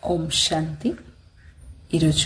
ఓం శాంతి ఈరోజు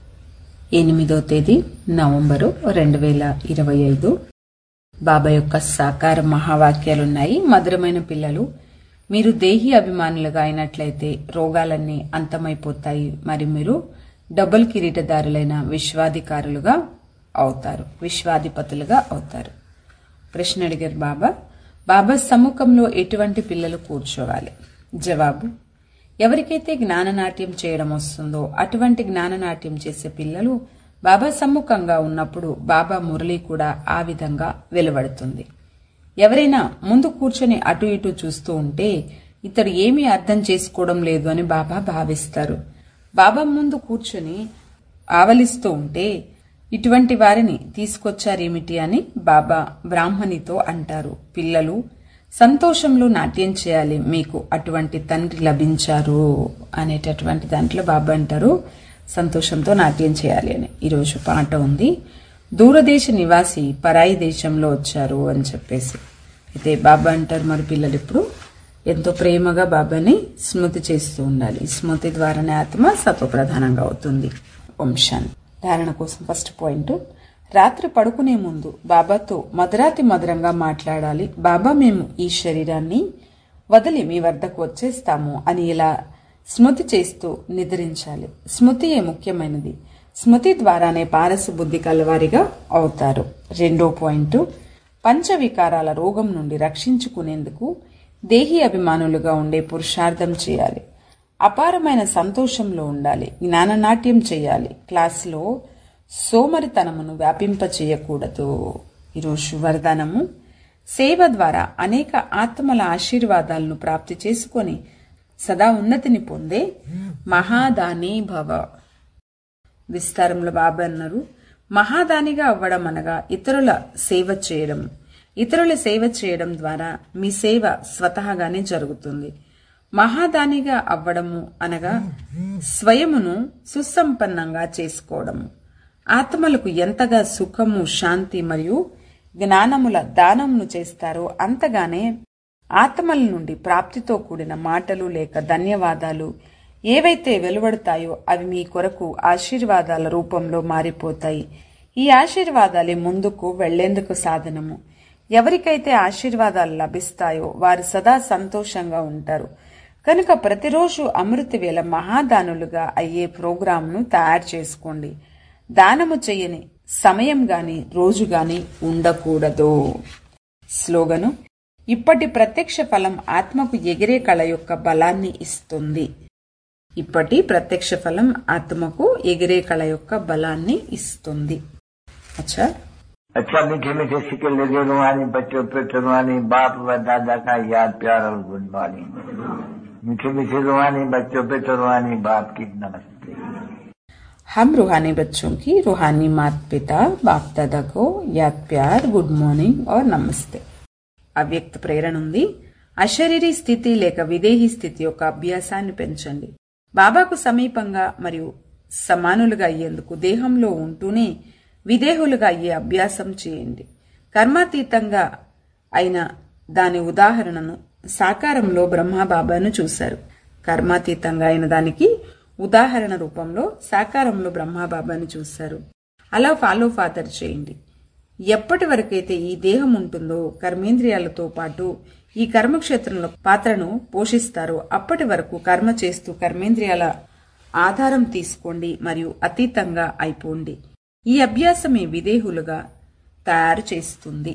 ఎనిమిదో తేదీ నవంబరు రెండు వేల ఇరవై ఐదు బాబా యొక్క సాకార మహావాక్యాలున్నాయి మధురమైన పిల్లలు మీరు దేహి అభిమానులుగా అయినట్లయితే రోగాలన్నీ అంతమైపోతాయి మరి మీరు డబుల్ కిరీటదారులైన విశ్వాధికారులుగా అవుతారు విశ్వాధిపతులుగా అవుతారు ప్రశ్న అడిగారు బాబా బాబా సమ్ముఖంలో ఎటువంటి పిల్లలు కూర్చోవాలి జవాబు ఎవరికైతే జ్ఞాననాట్యం చేయడం వస్తుందో అటువంటి జ్ఞాననాట్యం చేసే పిల్లలు బాబా సమ్ముఖంగా ఉన్నప్పుడు బాబా మురళి కూడా ఆ విధంగా వెలువడుతుంది ఎవరైనా ముందు కూర్చొని అటు ఇటు చూస్తూ ఉంటే ఇతడు ఏమీ అర్థం చేసుకోవడం లేదు అని బాబా భావిస్తారు బాబా ముందు కూర్చొని ఆవలిస్తూ ఉంటే ఇటువంటి వారిని తీసుకొచ్చారేమిటి అని బాబా బ్రాహ్మణితో అంటారు పిల్లలు సంతోషంలో నాట్యం చేయాలి మీకు అటువంటి తండ్రి లభించారు అనేటటువంటి దాంట్లో బాబా అంటారు సంతోషంతో నాట్యం చేయాలి అని ఈరోజు పాట ఉంది దూరదేశ నివాసి పరాయి దేశంలో వచ్చారు అని చెప్పేసి అయితే బాబా అంటారు మరి పిల్లలు ఇప్పుడు ఎంతో ప్రేమగా బాబాని స్మృతి చేస్తూ ఉండాలి ఈ స్మృతి ద్వారానే ఆత్మ సత్వప్రధానంగా అవుతుంది వంశాన్ని ధారణ కోసం ఫస్ట్ పాయింట్ రాత్రి పడుకునే ముందు బాబాతో మధురాతి మధురంగా మాట్లాడాలి బాబా మేము ఈ శరీరాన్ని వదిలి మీ వద్దకు వచ్చేస్తాము అని ఇలా స్మృతి చేస్తూ నిద్రించాలి స్మృతియే ముఖ్యమైనది స్మృతి ద్వారానే పారసు బుద్ధి కలవారిగా అవుతారు రెండో పాయింట్ పంచవికారాల రోగం నుండి రక్షించుకునేందుకు దేహి అభిమానులుగా ఉండే పురుషార్థం చేయాలి అపారమైన సంతోషంలో ఉండాలి జ్ఞాననాట్యం చేయాలి క్లాసులో సోమరితనమును వ్యాపింప చేయకూడదు ఈరోజు వరదానము సేవ ద్వారా అనేక ఆత్మల ఆశీర్వాదాలను ప్రాప్తి చేసుకొని సదా ఉన్నతిని పొందే మహాదాని భవ విస్తారంలో బాబా అన్నారు మహాదానిగా అవ్వడం అనగా ఇతరుల సేవ చేయడం ఇతరుల సేవ చేయడం ద్వారా మీ సేవ స్వతహాగానే జరుగుతుంది మహాదానిగా అవ్వడము అనగా స్వయమును సుసంపన్నంగా చేసుకోవడము ఆత్మలకు ఎంతగా సుఖము శాంతి మరియు జ్ఞానముల దానమును చేస్తారో అంతగానే ఆత్మల నుండి ప్రాప్తితో కూడిన మాటలు లేక ధన్యవాదాలు ఏవైతే వెలువడతాయో అవి మీ కొరకు ఆశీర్వాదాల రూపంలో మారిపోతాయి ఈ ఆశీర్వాదాలే ముందుకు వెళ్లేందుకు సాధనము ఎవరికైతే ఆశీర్వాదాలు లభిస్తాయో వారు సదా సంతోషంగా ఉంటారు కనుక ప్రతిరోజు అమృతి వేళ మహాదానులుగా అయ్యే ప్రోగ్రాంను తయారు చేసుకోండి దానము చెయ్యని సమయం గాని రోజు గాని ఉండకూడదు స్లోగను ఇప్పటి ప్రత్యక్ష ఫలం ఆత్మకు ఎగిరే కళ యొక్క బలాన్ని ఇస్తుంది ఇప్పటి ప్రత్యక్ష ఫలం ఆత్మకు ఎగిరే కళ యొక్క బలాన్ని ఇస్తుంది అచ్చా अच्छा मीठे मीठे सिक्के लगे रुहानी बच्चों पे रुहानी बाप व दादा का याद प्यार और गुड मॉर्निंग मीठे मीठे रुहानी बच्चों पे रुहानी बाप की नमस्ते हम रूहानी बच्चों की रूहानी माता पिता बाप दादा को याद प्यार गुड మార్నింగ్ और నమస్తే అవ్యక్త ప్రేరణ ఉంది అశరీరీ స్థితి లేక విదేహీ స్థితి యొక్క అభ్యాసాన్ని పెంచండి బాబాకు సమీపంగా మరియు సమానులుగా అయ్యేందుకు దేహంలో ఉంటూనే విదేహులుగా అయ్యే అభ్యాసం చేయండి కర్మాతీతంగా అయిన దాని ఉదాహరణను సాకారంలో బ్రహ్మబాబాను చూశారు కర్మాతీతంగా అయిన దానికి ఉదాహరణ రూపంలో సాకారంలో బ్రహ్మబాబాను చూశారు అలా ఫాలో ఫాదర్ చేయండి ఎప్పటి వరకైతే ఈ దేహం ఉంటుందో కర్మేంద్రియాలతో పాటు ఈ కర్మక్షేత్రంలో పాత్రను పోషిస్తారో అప్పటి వరకు కర్మ చేస్తూ కర్మేంద్రియాల ఆధారం తీసుకోండి మరియు అతీతంగా అయిపోండి ఈ అభ్యాసమే విదేహులుగా తయారు చేస్తుంది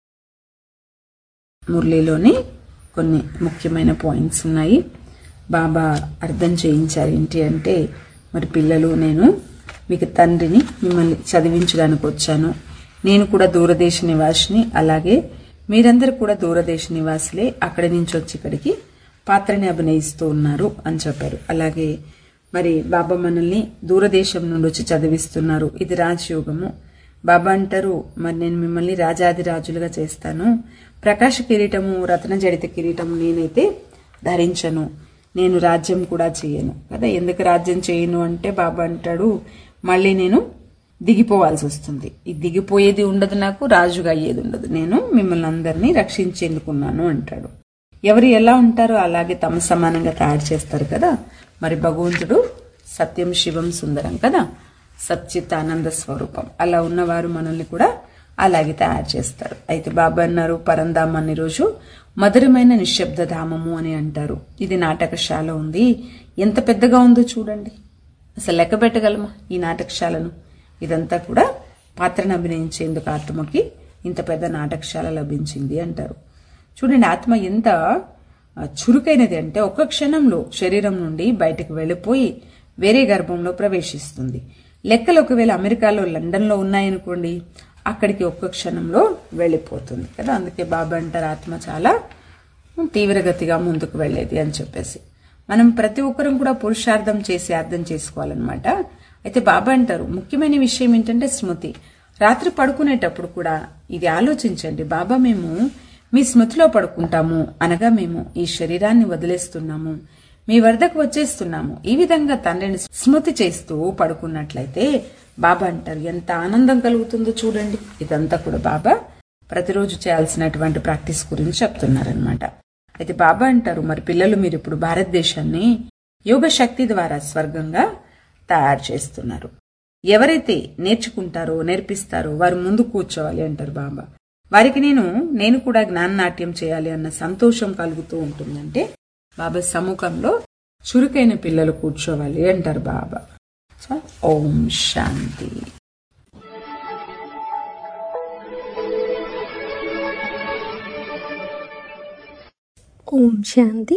మురళిలోని కొన్ని ముఖ్యమైన పాయింట్స్ ఉన్నాయి బాబా అర్థం చేయించారు ఏంటి అంటే మరి పిల్లలు నేను మీకు తండ్రిని మిమ్మల్ని చదివించడానికి వచ్చాను నేను కూడా దూరదేశ నివాసిని అలాగే మీరందరూ కూడా దూరదేశ నివాసులే అక్కడి నుంచి వచ్చి ఇక్కడికి పాత్రని అభినయిస్తూ ఉన్నారు అని చెప్పారు అలాగే మరి బాబా మనల్ని దూరదేశం నుండి వచ్చి చదివిస్తున్నారు ఇది రాజయోగము బాబా అంటారు మరి నేను మిమ్మల్ని రాజాది రాజులుగా చేస్తాను ప్రకాశ కిరీటము రత్న జడిత కిరీటము నేనైతే ధరించను నేను రాజ్యం కూడా చేయను కదా ఎందుకు రాజ్యం చేయను అంటే బాబా అంటాడు మళ్ళీ నేను దిగిపోవాల్సి వస్తుంది ఈ దిగిపోయేది ఉండదు నాకు రాజుగా అయ్యేది ఉండదు నేను మిమ్మల్ని అందరినీ రక్షించేందుకున్నాను అంటాడు ఎవరు ఎలా ఉంటారో అలాగే తమ సమానంగా తయారు చేస్తారు కదా మరి భగవంతుడు సత్యం శివం సుందరం కదా సచ్చిత్ ఆనంద స్వరూపం అలా ఉన్నవారు మనల్ని కూడా అలాగే తయారు చేస్తారు అయితే బాబా అన్నారు పరంధామ్ అనే రోజు మధురమైన నిశ్శబ్ద ధామము అని అంటారు ఇది నాటకశాల ఉంది ఎంత పెద్దగా ఉందో చూడండి అసలు లెక్క పెట్టగలమా ఈ నాటకశాలను ఇదంతా కూడా పాత్రను అభినయించేందుకు ఆత్మకి ఇంత పెద్ద నాటకశాల లభించింది అంటారు చూడండి ఆత్మ ఎంత ఆ, చురుకైనది అంటే ఒక్క క్షణంలో శరీరం నుండి బయటకు వెళ్ళిపోయి వేరే గర్భంలో ప్రవేశిస్తుంది లెక్కలు ఒకవేళ అమెరికాలో లండన్లో ఉన్నాయనుకోండి అక్కడికి ఒక్క క్షణంలో వెళ్ళిపోతుంది కదా అందుకే బాబా అంటారు ఆత్మ చాలా తీవ్రగతిగా ముందుకు వెళ్ళేది అని చెప్పేసి మనం ప్రతి ఒక్కరం కూడా పురుషార్థం చేసి అర్థం చేసుకోవాలన్నమాట అయితే బాబా అంటారు ముఖ్యమైన విషయం ఏంటంటే స్మృతి రాత్రి పడుకునేటప్పుడు కూడా ఇది ఆలోచించండి బాబా మేము మీ స్మృతిలో పడుకుంటాము అనగా మేము ఈ శరీరాన్ని వదిలేస్తున్నాము మీ వద్దకు వచ్చేస్తున్నాము ఈ విధంగా తండ్రిని స్మృతి చేస్తూ పడుకున్నట్లయితే బాబా అంటారు ఎంత ఆనందం కలుగుతుందో చూడండి ఇదంతా కూడా బాబా ప్రతిరోజు చేయాల్సినటువంటి ప్రాక్టీస్ గురించి చెప్తున్నారనమాట అయితే బాబా అంటారు మరి పిల్లలు మీరు ఇప్పుడు భారతదేశాన్ని యోగ శక్తి ద్వారా స్వర్గంగా తయారు చేస్తున్నారు ఎవరైతే నేర్చుకుంటారో నేర్పిస్తారో వారు ముందు కూర్చోవాలి అంటారు బాబా వారికి నేను నేను కూడా జ్ఞాననాట్యం చేయాలి అన్న సంతోషం కలుగుతూ ఉంటుందంటే బాబా సముఖంలో చురుకైన పిల్లలు కూర్చోవాలి అంటారు బాబా సో ఓం శాంతి ఓం శాంతి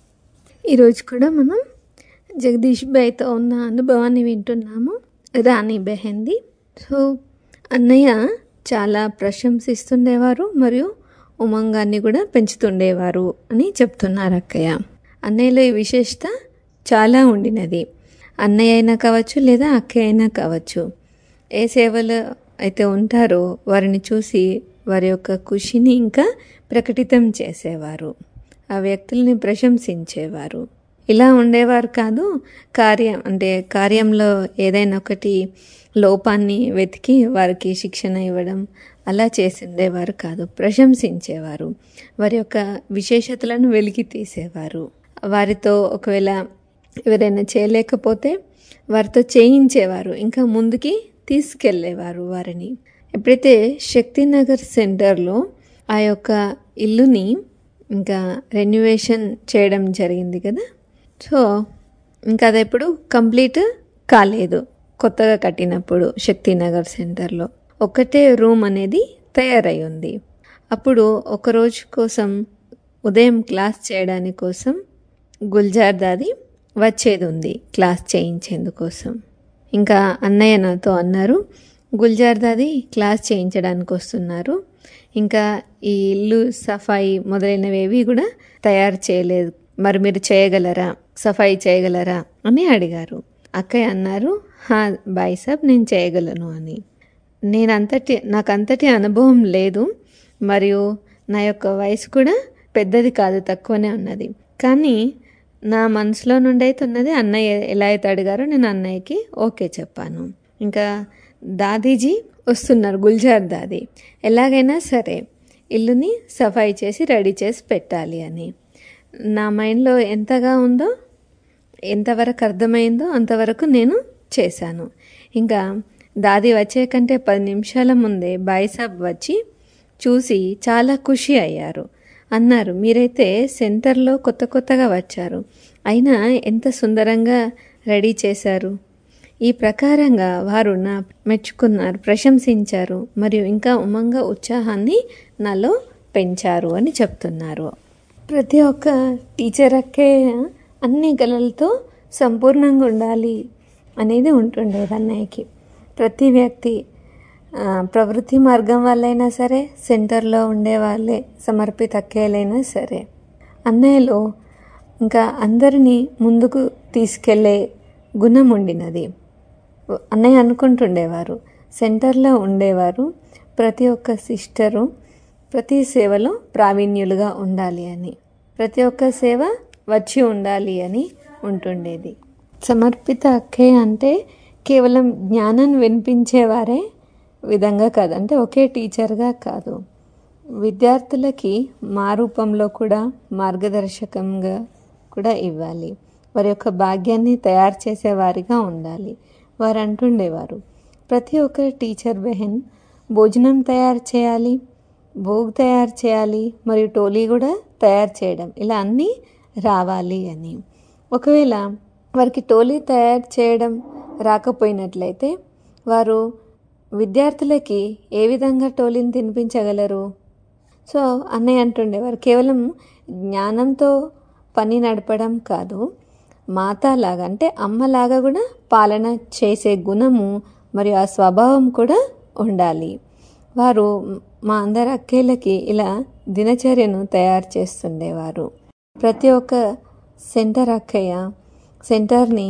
ఈరోజు కూడా మనం జగదీష్ బాయ్తో ఉన్న అనుభవాన్ని వింటున్నాము రాణి బెహంది సో అన్నయ్య చాలా ప్రశంసిస్తుండేవారు మరియు ఉమంగాన్ని కూడా పెంచుతుండేవారు అని చెప్తున్నారు అక్కయ్య అన్నయ్యలో ఈ విశేషత చాలా ఉండినది అన్నయ్య అయినా కావచ్చు లేదా అక్కయ్య అయినా కావచ్చు ఏ సేవలో అయితే ఉంటారో వారిని చూసి వారి యొక్క ఖుషిని ఇంకా ప్రకటితం చేసేవారు ఆ వ్యక్తుల్ని ప్రశంసించేవారు ఇలా ఉండేవారు కాదు కార్యం అంటే కార్యంలో ఏదైనా ఒకటి లోపాన్ని వెతికి వారికి శిక్షణ ఇవ్వడం అలా చేసిండేవారు కాదు ప్రశంసించేవారు వారి యొక్క విశేషతలను వెలికి తీసేవారు వారితో ఒకవేళ ఎవరైనా చేయలేకపోతే వారితో చేయించేవారు ఇంకా ముందుకి తీసుకెళ్ళేవారు వారిని ఎప్పుడైతే శక్తినగర్ సెంటర్లో ఆ యొక్క ఇల్లుని ఇంకా రెన్యువేషన్ చేయడం జరిగింది కదా సో ఇంకా అది ఎప్పుడు కంప్లీట్ కాలేదు కొత్తగా కట్టినప్పుడు శక్తినగర్ సెంటర్లో ఒకటే రూమ్ అనేది తయారై ఉంది అప్పుడు ఒక రోజు కోసం ఉదయం క్లాస్ చేయడానికి కోసం గుల్జార్ దాది వచ్చేది ఉంది క్లాస్ చేయించేందుకోసం ఇంకా అన్నయ్య నాతో అన్నారు గుల్జార్ దాది క్లాస్ చేయించడానికి వస్తున్నారు ఇంకా ఈ ఇల్లు సఫాయి మొదలైనవి కూడా తయారు చేయలేదు మరి మీరు చేయగలరా సఫాయి చేయగలరా అని అడిగారు అక్కయ్య అన్నారు హా బాయ్ సాబ్ నేను చేయగలను అని నేను అంతటి నాకు అంతటి అనుభవం లేదు మరియు నా యొక్క వయసు కూడా పెద్దది కాదు తక్కువనే ఉన్నది కానీ నా మనసులో నుండి అయితే ఉన్నది అన్నయ్య ఎలా అయితే అడిగారో నేను అన్నయ్యకి ఓకే చెప్పాను ఇంకా దాదీజీ వస్తున్నారు గుల్జార్ దాది ఎలాగైనా సరే ఇల్లుని సఫాయి చేసి రెడీ చేసి పెట్టాలి అని నా మైండ్లో ఎంతగా ఉందో ఎంతవరకు అర్థమైందో అంతవరకు నేను చేశాను ఇంకా దాది వచ్చే కంటే పది నిమిషాల ముందే బాయిసాబ్ వచ్చి చూసి చాలా ఖుషి అయ్యారు అన్నారు మీరైతే సెంటర్లో కొత్త కొత్తగా వచ్చారు అయినా ఎంత సుందరంగా రెడీ చేశారు ఈ ప్రకారంగా వారు నా మెచ్చుకున్నారు ప్రశంసించారు మరియు ఇంకా ఉమంగా ఉత్సాహాన్ని నాలో పెంచారు అని చెప్తున్నారు ప్రతి ఒక్క టీచర్ అక్కే అన్ని కళలతో సంపూర్ణంగా ఉండాలి అనేది ఉంటుండేది అన్నయ్యకి ప్రతి వ్యక్తి ఆ, ప్రవృత్తి మార్గం వాళ్ళైనా సరే సెంటర్లో ఉండే వాళ్ళే సమర్పిత అక్కయ్యలైనా సరే అన్నయ్యలో ఇంకా అందరినీ ముందుకు తీసుకెళ్లే గుణం ఉండినది అన్నయ్య అనుకుంటుండేవారు సెంటర్లో ఉండేవారు ప్రతి ఒక్క సిస్టరు ప్రతి సేవలో ప్రావీణ్యులుగా ఉండాలి అని ప్రతి ఒక్క సేవ వచ్చి ఉండాలి అని ఉంటుండేది సమర్పిత అక్కే అంటే కేవలం జ్ఞానం వినిపించేవారే విధంగా కాదు అంటే ఒకే టీచర్గా కాదు విద్యార్థులకి మా రూపంలో కూడా మార్గదర్శకంగా కూడా ఇవ్వాలి వారి యొక్క భాగ్యాన్ని తయారు చేసేవారిగా ఉండాలి వారు అంటుండేవారు ప్రతి ఒక్క టీచర్ బెహన్ భోజనం తయారు చేయాలి భోగ్ తయారు చేయాలి మరియు టోలీ కూడా తయారు చేయడం ఇలా అన్నీ రావాలి అని ఒకవేళ వారికి టోలీ తయారు చేయడం రాకపోయినట్లయితే వారు విద్యార్థులకి ఏ విధంగా టోలీని తినిపించగలరు సో అన్నయ్య అంటుండేవారు కేవలం జ్ఞానంతో పని నడపడం కాదు మాతలాగా అంటే అమ్మలాగా కూడా పాలన చేసే గుణము మరియు ఆ స్వభావం కూడా ఉండాలి వారు మా అందరి అక్కేళ్ళకి ఇలా దినచర్యను తయారు చేస్తుండేవారు ప్రతి ఒక్క సెంటర్ అక్కయ్య సెంటర్ని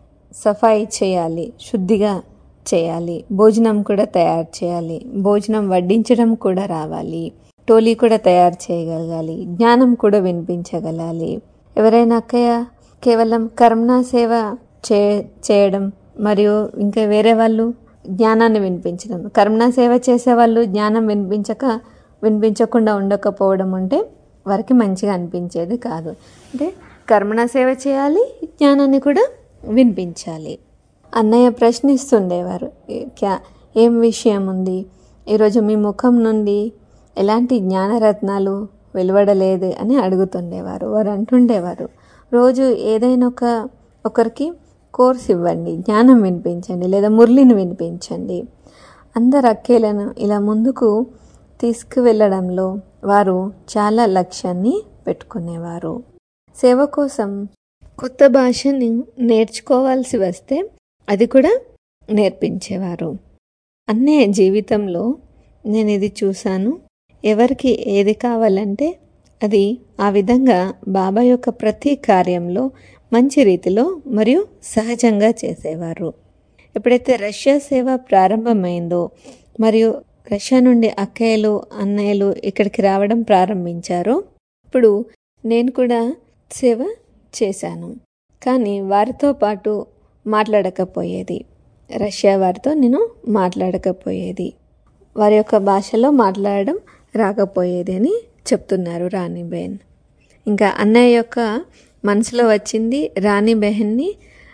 సఫాయి చేయాలి శుద్ధిగా చేయాలి భోజనం కూడా తయారు చేయాలి భోజనం వడ్డించడం కూడా రావాలి టోలీ కూడా తయారు చేయగలగాలి జ్ఞానం కూడా వినిపించగలాలి ఎవరైనా అక్కయ్య కేవలం కర్మనా సేవ చే చేయడం మరియు ఇంకా వేరే వాళ్ళు జ్ఞానాన్ని వినిపించడం కర్మనా సేవ చేసే వాళ్ళు జ్ఞానం వినిపించక వినిపించకుండా ఉండకపోవడం అంటే వారికి మంచిగా అనిపించేది కాదు అంటే కర్మణ సేవ చేయాలి జ్ఞానాన్ని కూడా వినిపించాలి అన్నయ్య ప్రశ్నిస్తుండేవారు "ఏ- క్యా ఏం విషయం ఉంది ఈరోజు మీ ముఖం నుండి ఎలాంటి జ్ఞానరత్నాలు వెలువడలేదు అని అడుగుతుండేవారు వారు అంటుండేవారు రోజు ఏదైనా ఒక ఒకరికి కోర్స్ ఇవ్వండి జ్ఞానం వినిపించండి లేదా మురళిని వినిపించండి అందరు అక్కేలను ఇలా ముందుకు తీసుకువెళ్ళడంలో వారు చాలా లక్ష్యాన్ని పెట్టుకునేవారు సేవ కోసం కొత్త భాషని నేర్చుకోవాల్సి వస్తే అది కూడా నేర్పించేవారు అన్నయ్య జీవితంలో నేను ఇది చూశాను ఎవరికి ఏది కావాలంటే అది ఆ విధంగా బాబా యొక్క ప్రతి కార్యంలో మంచి రీతిలో మరియు సహజంగా చేసేవారు ఎప్పుడైతే రష్యా సేవ ప్రారంభమైందో మరియు రష్యా నుండి అక్కయ్యలు అన్నయ్యలు ఇక్కడికి రావడం ప్రారంభించారో ఇప్పుడు నేను కూడా సేవ చేశాను కానీ వారితో పాటు మాట్లాడకపోయేది రష్యా వారితో నేను మాట్లాడకపోయేది వారి యొక్క భాషలో మాట్లాడడం రాకపోయేది అని చెప్తున్నారు రాణి బెహన్ ఇంకా అన్నయ్య యొక్క మనసులో వచ్చింది రాణి బెహన్ని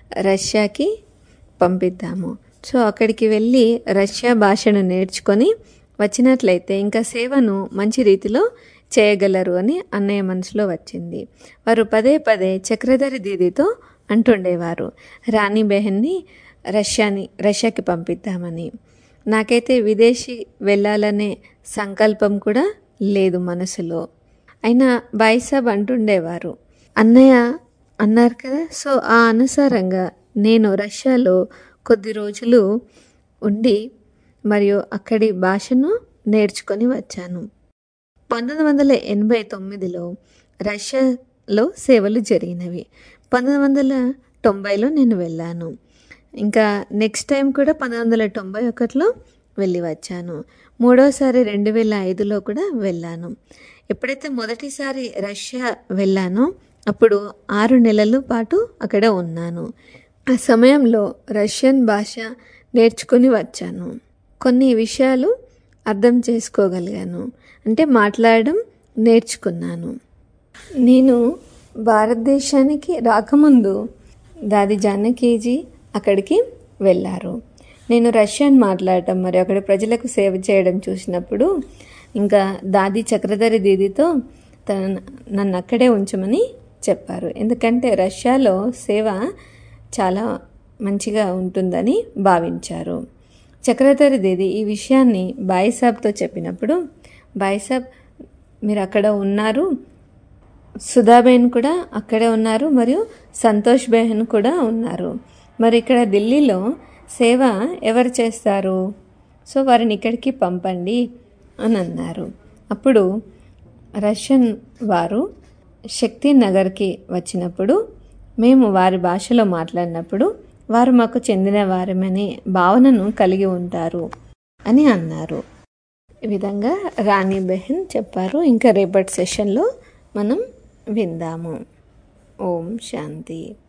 రష్యాకి పంపిద్దాము సో అక్కడికి వెళ్ళి రష్యా భాషను నేర్చుకొని వచ్చినట్లయితే ఇంకా సేవను మంచి రీతిలో చేయగలరు అని అన్నయ్య మనసులో వచ్చింది వారు పదే పదే చక్రధరి దీదితో అంటుండేవారు రాణి బెహన్ని రష్యాని రష్యాకి పంపిద్దామని నాకైతే విదేశీ వెళ్ళాలనే సంకల్పం కూడా లేదు మనసులో అయినా బాయిసాబ్ అంటుండేవారు అన్నయ్య అన్నారు కదా సో ఆ అనుసారంగా నేను రష్యాలో కొద్ది రోజులు ఉండి మరియు అక్కడి భాషను నేర్చుకొని వచ్చాను పంతొమ్మిది వందల ఎనభై తొమ్మిదిలో రష్యాలో సేవలు జరిగినవి పంతొమ్మిది వందల తొంభైలో నేను వెళ్ళాను ఇంకా నెక్స్ట్ టైం కూడా పంతొమ్మిది వందల తొంభై ఒకటిలో వెళ్ళి వచ్చాను మూడోసారి రెండు వేల ఐదులో కూడా వెళ్ళాను ఎప్పుడైతే మొదటిసారి రష్యా వెళ్ళానో అప్పుడు ఆరు నెలల పాటు అక్కడ ఉన్నాను ఆ సమయంలో రష్యన్ భాష నేర్చుకుని వచ్చాను కొన్ని విషయాలు అర్థం చేసుకోగలిగాను అంటే మాట్లాడడం నేర్చుకున్నాను నేను భారతదేశానికి రాకముందు దాది జానకీజీ అక్కడికి వెళ్ళారు నేను రష్యన్ మాట్లాడటం మరి అక్కడ ప్రజలకు సేవ చేయడం చూసినప్పుడు ఇంకా దాది చక్రధరి దీదితో తన నన్ను అక్కడే ఉంచమని చెప్పారు ఎందుకంటే రష్యాలో సేవ చాలా మంచిగా ఉంటుందని భావించారు చక్రధరి దీది ఈ విషయాన్ని బాయిసాబ్తో చెప్పినప్పుడు బాయిసాబ్ మీరు అక్కడ ఉన్నారు సుధాబేన్ కూడా అక్కడే ఉన్నారు మరియు సంతోష్ బెహన్ కూడా ఉన్నారు మరి ఇక్కడ ఢిల్లీలో సేవ ఎవరు చేస్తారు సో వారిని ఇక్కడికి పంపండి అని అన్నారు అప్పుడు రష్యన్ వారు శక్తి నగర్కి వచ్చినప్పుడు మేము వారి భాషలో మాట్లాడినప్పుడు వారు మాకు చెందిన వారమనే భావనను కలిగి ఉంటారు అని అన్నారు ఈ విధంగా రాణి బెహన్ చెప్పారు ఇంకా రేపటి సెషన్లో మనం విందాము ఓం శాంతి